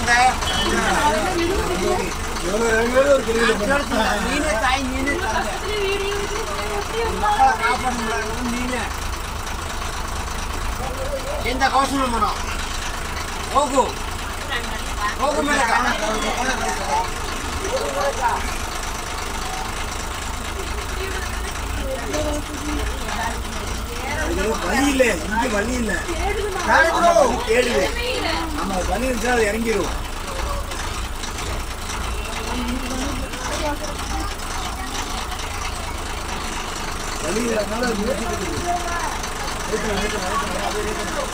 ತಂದೆ ನೀನೇ ತಾಯಿ ನೀನೇ ತಂದೆ ಮಕ್ಕಳ ಕಾಪಾಡು ನೀನೇ ಎಂತ ಕೌಶಲ ಮಾಡೋ ಹೋಗು ಹೋಗು ಮೇಲೆ வழி இல்லை இங்க வழி இல்லை ஆமா, வழி தேடுது நம்ம வழி இருந்துச்சா அது இறங்கிடும் வழி இல்லாதனால அது நிறுத்திட்டு இருக்குது. ஏத்தணும், ஏத்தணும், ஏத்தணும், அப்படியே ஏத்தணும்.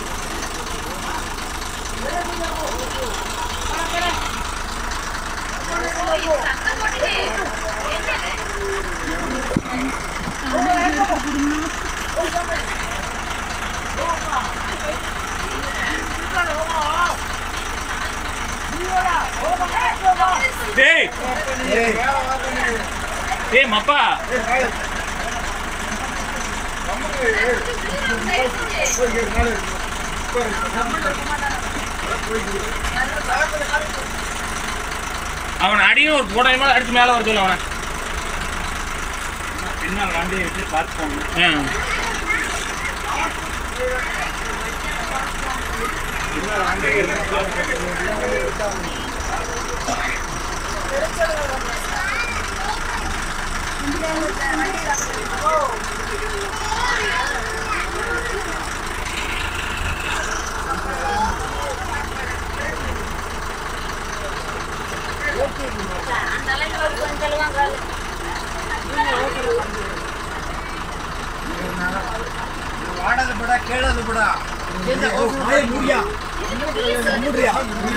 டேய் ஏய், டேய் மப்பா ஏய், காலை. போய் கேட்டு காலை எடுத்து. அவன் அடியும் ஒரு போட மேல அடிச்சு மேல வர சொல்லு அவனை பின்னால் வண்டி வச்சு பார்த்து போகணும் வாடகை ಬಿಡ ಕೇಳೋದು ಬಿಡ ಎಂತ ಕೌಶಲ வாயை மூடியா மூடுறியா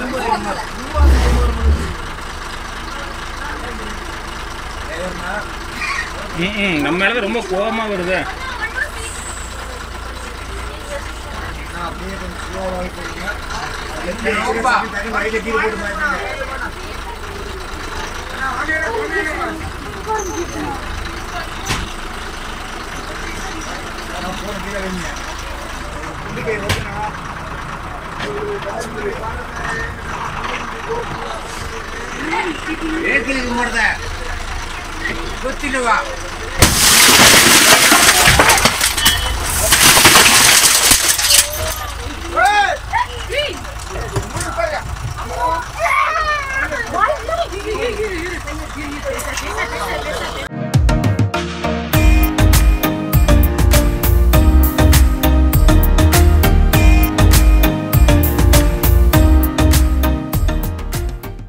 ம் நம்ம மேல ரொம்ப கோபமா வருது நான் அப்படியே கொஞ்சம் ஸ்லோவாக போறீங்க நோப்பா. தனி வழியில கீழே போட்டு மாட்டீங்க நான் போன கீழே வைங்க தும்பிக்கை ஓட்டுனா ಏಕಲಿಗೆ ಮಾಡ್ದೆ ಗೊತ್ತಿಲ್ಲವಾ